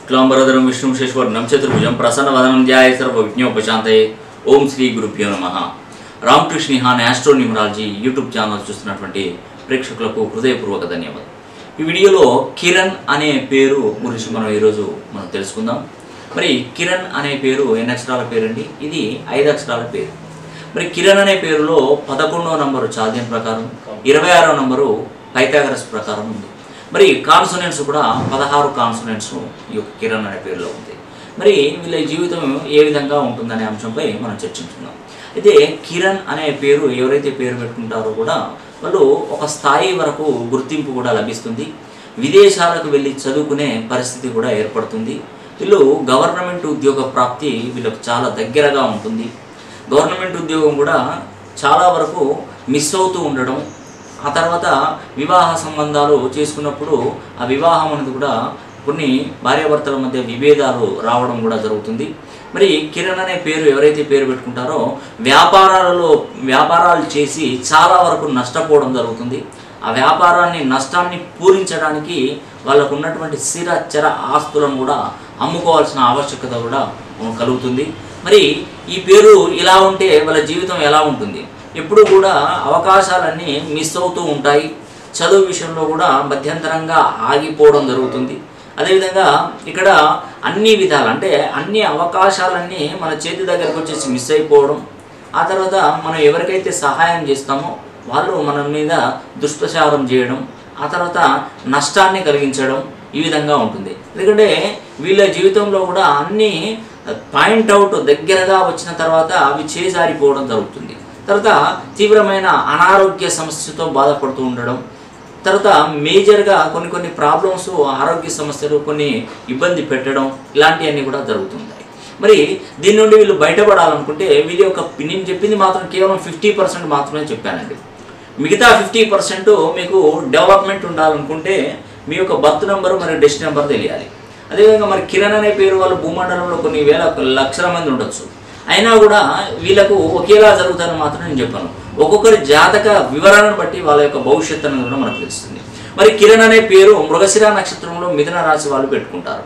శుక్లాంబరధరం విష్ణు శేశ్వరణం చతుర్భుజం ప్రసన్నవదనం ధ్యాయ సర్వ విజ్ఞోపశాంతయే ఓం శ్రీ గురుభ్యో నమ రామకృష్ణ హాన్ ఆస్ట్రో న్యూమరాలజీ యూట్యూబ్ ఛానల్ చూస్తున్నటువంటి ప్రేక్షకులకు హృదయపూర్వక ధన్యవాదాలు ఈ వీడియోలో కిరణ్ అనే పేరు గురించి మనం ఈరోజు మనం తెలుసుకుందాం మరి కిరణ్ అనే పేరు ఎన్ని అక్షరాల పేరండి ఇది ఐదు అక్షరాల పేరు మరి కిరణ్ అనే పేరులో పదకొండవ నంబరు చాద్యం ప్రకారం ఇరవై ఆరో నంబరు పైథాగరస్ ప్రకారం ఉంది మరి కాన్సోనెంట్స్ కూడా పదహారు కాన్సోనెంట్స్ ఈ యొక్క కిరణ్ అనే పేరులో ఉంది మరి వీళ్ళ జీవితం ఏ విధంగా ఉంటుందనే అంశంపై మనం చర్చించుకుందాం అయితే కిరణ్ అనే పేరు ఎవరైతే పేరు పెట్టుకుంటారో కూడా వాళ్ళు ఒక స్థాయి వరకు గుర్తింపు కూడా లభిస్తుంది విదేశాలకు వెళ్ళి చదువుకునే పరిస్థితి కూడా ఏర్పడుతుంది వీళ్ళు గవర్నమెంట్ ఉద్యోగ ప్రాప్తి వీళ్ళకు చాలా దగ్గరగా ఉంటుంది గవర్నమెంట్ ఉద్యోగం కూడా చాలా వరకు మిస్ అవుతూ ఉండడం ఆ తర్వాత వివాహ సంబంధాలు చేసుకున్నప్పుడు ఆ వివాహం అనేది కూడా కొన్ని భార్యాభర్తల మధ్య విభేదాలు రావడం కూడా జరుగుతుంది మరి కిరణ్ అనే పేరు ఎవరైతే పేరు పెట్టుకుంటారో వ్యాపారాలలో వ్యాపారాలు చేసి చాలా వరకు నష్టపోవడం జరుగుతుంది ఆ వ్యాపారాన్ని నష్టాన్ని పూరించడానికి వాళ్ళకు ఉన్నటువంటి స్థిర చర ఆస్తులను కూడా అమ్ముకోవాల్సిన ఆవశ్యకత కూడా కలుగుతుంది మరి ఈ పేరు ఇలా ఉంటే వాళ్ళ జీవితం ఎలా ఉంటుంది ఎప్పుడు కూడా అవకాశాలన్నీ మిస్ అవుతూ ఉంటాయి చదువు విషయంలో కూడా మధ్యంతరంగా ఆగిపోవడం జరుగుతుంది అదేవిధంగా ఇక్కడ అన్ని విధాలు అంటే అన్ని అవకాశాలన్నీ మన చేతి దగ్గరకు వచ్చేసి మిస్ అయిపోవడం ఆ తర్వాత మనం ఎవరికైతే సహాయం చేస్తామో వాళ్ళు మన మీద దుష్ప్రచారం చేయడం ఆ తర్వాత నష్టాన్ని కలిగించడం ఈ విధంగా ఉంటుంది ఎందుకంటే వీళ్ళ జీవితంలో కూడా అన్నీ పాయింట్ అవుట్ దగ్గరగా వచ్చిన తర్వాత అవి చేజారిపోవడం జరుగుతుంది తర్వాత తీవ్రమైన అనారోగ్య సమస్యతో బాధపడుతూ ఉండడం తర్వాత మేజర్గా కొన్ని కొన్ని ప్రాబ్లమ్స్ ఆరోగ్య సమస్యలు కొన్ని ఇబ్బంది పెట్టడం ఇలాంటివన్నీ కూడా జరుగుతుంటాయి మరి దీని నుండి వీళ్ళు బయటపడాలనుకుంటే వీళ్ళ యొక్క నేను చెప్పింది మాత్రం కేవలం ఫిఫ్టీ పర్సెంట్ మాత్రమే చెప్పానండి మిగతా ఫిఫ్టీ పర్సెంట్ మీకు డెవలప్మెంట్ ఉండాలనుకుంటే మీ యొక్క బర్త్ నెంబర్ మరియు డెస్ట్ నెంబర్ తెలియాలి అదేవిధంగా మరి కిరణ్ అనే పేరు వాళ్ళు భూమండలంలో కొన్ని వేల లక్షల మంది ఉండొచ్చు అయినా కూడా వీళ్ళకు ఒకేలా జరుగుతుందని మాత్రం నేను చెప్పాను ఒక్కొక్కరి జాతక వివరాలను బట్టి వాళ్ళ యొక్క భవిష్యత్తు అనేది కూడా మనకు తెలుస్తుంది మరి కిరణ్ అనే పేరు మృగశిర నక్షత్రంలో మిథున రాశి వాళ్ళు పెట్టుకుంటారు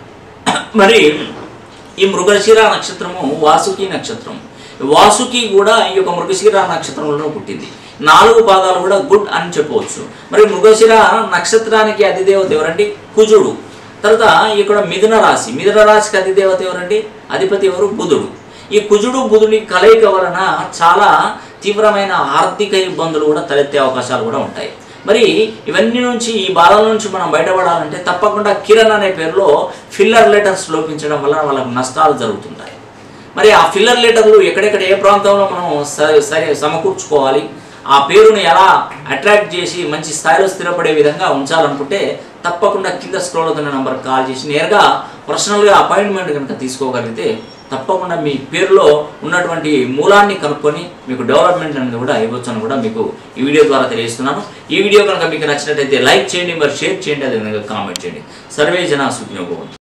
మరి ఈ మృగశిర నక్షత్రము వాసుకి నక్షత్రం వాసుకి కూడా ఈ యొక్క మృగశిర నక్షత్రంలో పుట్టింది నాలుగు పాదాలు కూడా గుడ్ అని చెప్పవచ్చు మరి మృగశిర నక్షత్రానికి అధిదేవత ఎవరండి కుజుడు తర్వాత ఇక్కడ మిథున రాశి మిథున రాశికి అధిదేవత ఎవరండి అధిపతి ఎవరు బుధుడు ఈ కుజుడు బుధుడి కలయిక వలన చాలా తీవ్రమైన ఆర్థిక ఇబ్బందులు కూడా తలెత్తే అవకాశాలు కూడా ఉంటాయి మరి ఇవన్నీ నుంచి ఈ బాధల నుంచి మనం బయటపడాలంటే తప్పకుండా కిరణ్ అనే పేరులో ఫిల్లర్ లెటర్స్ లోపించడం వల్ల వాళ్ళకు నష్టాలు జరుగుతుంటాయి మరి ఆ ఫిల్లర్ లెటర్లు ఎక్కడెక్కడ ఏ ప్రాంతంలో మనం సరే సమకూర్చుకోవాలి ఆ పేరుని ఎలా అట్రాక్ట్ చేసి మంచి స్థాయిలో స్థిరపడే విధంగా ఉంచాలనుకుంటే తప్పకుండా కింద స్క్రోల్ అవుతున్న నెంబర్ కాల్ చేసి నేరుగా పర్సనల్గా అపాయింట్మెంట్ కనుక తీసుకోగలిగితే తప్పకుండా మీ పేరులో ఉన్నటువంటి మూలాన్ని కనుక్కొని మీకు డెవలప్మెంట్ అనేది కూడా ఇవ్వచ్చు అని కూడా మీకు ఈ వీడియో ద్వారా తెలియజేస్తున్నాను ఈ వీడియో కనుక మీకు నచ్చినట్టయితే లైక్ చేయండి మరి షేర్ చేయండి అదేవిధంగా కామెంట్ చేయండి సర్వే జన సుఖినోభవం